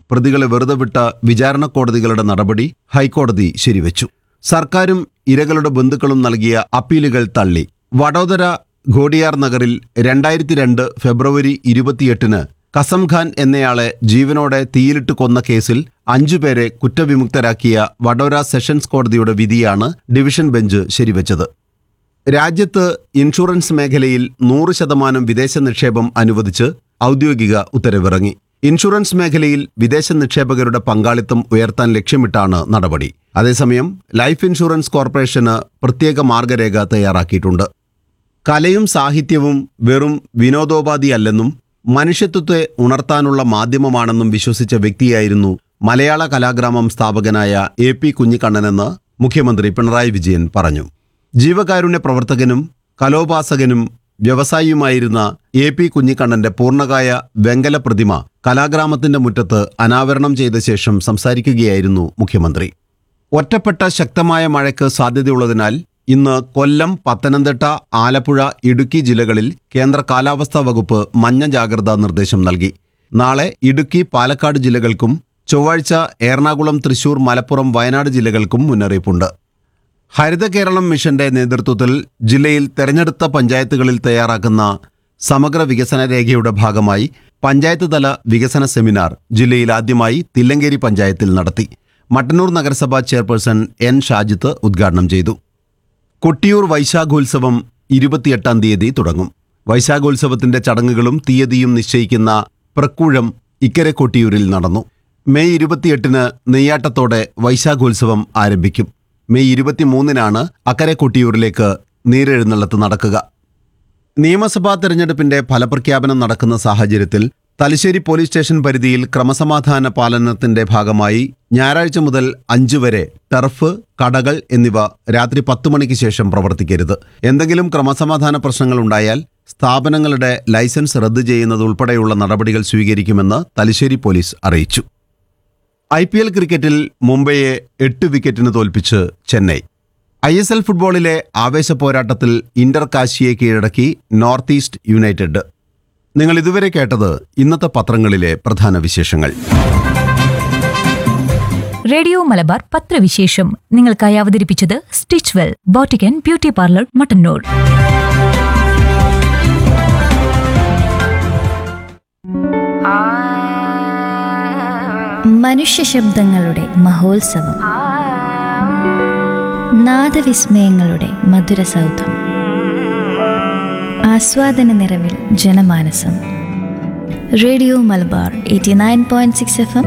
പ്രതികളെ വെറുതെ വിട്ട വിചാരണ കോടതികളുടെ നടപടി ഹൈക്കോടതി ശരിവച്ചു സർക്കാരും ഇരകളുടെ ബന്ധുക്കളും നൽകിയ അപ്പീലുകൾ തള്ളി വഡോദര ഘോഡിയാർ നഗറിൽ രണ്ടായിരത്തി രണ്ട് ഫെബ്രുവരി ഇരുപത്തിയെട്ടിന് കസം ഖാൻ എന്നയാളെ ജീവനോടെ തീയിലിട്ട് കൊന്ന കേസിൽ അഞ്ചുപേരെ കുറ്റവിമുക്തരാക്കിയ വഡോദര സെഷൻസ് കോടതിയുടെ വിധിയാണ് ഡിവിഷൻ ബെഞ്ച് ശരിവച്ചത് രാജ്യത്ത് ഇൻഷുറൻസ് മേഖലയിൽ നൂറ് ശതമാനം വിദേശ നിക്ഷേപം അനുവദിച്ച് ഔദ്യോഗിക ഉത്തരവിറങ്ങി ഇൻഷുറൻസ് മേഖലയിൽ വിദേശ നിക്ഷേപകരുടെ പങ്കാളിത്തം ഉയർത്താൻ ലക്ഷ്യമിട്ടാണ് നടപടി അതേസമയം ലൈഫ് ഇൻഷുറൻസ് കോർപ്പറേഷന് പ്രത്യേക മാർഗരേഖ തയ്യാറാക്കിയിട്ടുണ്ട് കലയും സാഹിത്യവും വെറും വിനോദോപാധിയല്ലെന്നും മനുഷ്യത്വത്തെ ഉണർത്താനുള്ള മാധ്യമമാണെന്നും വിശ്വസിച്ച വ്യക്തിയായിരുന്നു മലയാള കലാഗ്രാമം സ്ഥാപകനായ എ പി കുഞ്ഞിക്കണ്ണനെന്ന് മുഖ്യമന്ത്രി പിണറായി വിജയൻ പറഞ്ഞു ജീവകാരുണ്യ പ്രവർത്തകനും കലോപാസകനും വ്യവസായിയുമായിരുന്ന എ പി കുഞ്ഞിക്കണ്ണന്റെ പൂർണ്ണകായ വെങ്കല പ്രതിമ കലാഗ്രാമത്തിന്റെ മുറ്റത്ത് അനാവരണം ചെയ്ത ശേഷം സംസാരിക്കുകയായിരുന്നു മുഖ്യമന്ത്രി ഒറ്റപ്പെട്ട ശക്തമായ മഴയ്ക്ക് സാധ്യതയുള്ളതിനാൽ ഇന്ന് കൊല്ലം പത്തനംതിട്ട ആലപ്പുഴ ഇടുക്കി ജില്ലകളിൽ കേന്ദ്ര കാലാവസ്ഥാ വകുപ്പ് മഞ്ഞ ജാഗ്രതാ നിർദ്ദേശം നൽകി നാളെ ഇടുക്കി പാലക്കാട് ജില്ലകൾക്കും ചൊവ്വാഴ്ച എറണാകുളം തൃശൂർ മലപ്പുറം വയനാട് ജില്ലകൾക്കും മുന്നറിയിപ്പുണ്ട് ഹരിത കേരളം മിഷന്റെ നേതൃത്വത്തിൽ ജില്ലയിൽ തെരഞ്ഞെടുത്ത പഞ്ചായത്തുകളിൽ തയ്യാറാക്കുന്ന സമഗ്ര വികസന രേഖയുടെ ഭാഗമായി പഞ്ചായത്ത് തല വികസന സെമിനാർ ജില്ലയിൽ ആദ്യമായി തില്ലങ്കേരി പഞ്ചായത്തിൽ നടത്തി മട്ടന്നൂർ നഗരസഭാ ചെയർപേഴ്സൺ എൻ ഷാജിത്ത് ഉദ്ഘാടനം ചെയ്തു കൊട്ടിയൂർ വൈശാഖോത്സവം ഇരുപത്തിയെട്ടാം തീയതി തുടങ്ങും വൈശാഖോത്സവത്തിന്റെ ചടങ്ങുകളും തീയതിയും നിശ്ചയിക്കുന്ന പ്രക്കൂഴം ഇക്കരെ കൊട്ടിയൂരിൽ നടന്നു മെയ് ഇരുപത്തിയെട്ടിന് നെയ്യാട്ടത്തോടെ വൈശാഖോത്സവം ആരംഭിക്കും മെയ് ഇരുപത്തിമൂന്നിനാണ് അക്കരെ കൊട്ടിയൂരിലേക്ക് നീരെഴുന്നള്ളത്ത് നടക്കുക നിയമസഭാ തെരഞ്ഞെടുപ്പിന്റെ ഫലപ്രഖ്യാപനം നടക്കുന്ന സാഹചര്യത്തിൽ തലശ്ശേരി പോലീസ് സ്റ്റേഷൻ പരിധിയിൽ ക്രമസമാധാന പാലനത്തിന്റെ ഭാഗമായി ഞായറാഴ്ച മുതൽ അഞ്ചു വരെ ടർഫ് കടകൾ എന്നിവ രാത്രി പത്ത് മണിക്ക് ശേഷം പ്രവർത്തിക്കരുത് എന്തെങ്കിലും ക്രമസമാധാന പ്രശ്നങ്ങൾ ഉണ്ടായാൽ സ്ഥാപനങ്ങളുടെ ലൈസൻസ് റദ്ദു ചെയ്യുന്നത് ഉൾപ്പെടെയുള്ള നടപടികൾ സ്വീകരിക്കുമെന്ന് തലശ്ശേരി പോലീസ് അറിയിച്ചു ഐ പി എൽ ക്രിക്കറ്റിൽ മുംബൈയെ എട്ട് വിക്കറ്റിന് തോൽപ്പിച്ച് ചെന്നൈ ഐ എസ് എൽ ഫുട്ബോളിലെ ആവേശ പോരാട്ടത്തിൽ ഇന്റർ കാശിയെ കീഴടക്കി നോർത്ത് ഈസ്റ്റ് യുണൈറ്റഡ് നിങ്ങൾ ഇതുവരെ കേട്ടത് ഇന്നത്തെ പത്രങ്ങളിലെ പ്രധാന വിശേഷങ്ങൾ റേഡിയോ മലബാർ പത്രവിശേഷം നിങ്ങൾക്കായി അവതരിപ്പിച്ചത് സ്റ്റിച്ച് വെൽ ബോട്ടിക്കൻ ബ്യൂട്ടി പാർലർ മട്ടന്നൂർ മനുഷ്യ ശബ്ദങ്ങളുടെ മഹോത്സവം നാദവിസ്മയങ്ങളുടെ മധുര സൗധം ആസ്വാദന നിറവിൽ ജനമാനസം radio Malabar eighty nine point six F M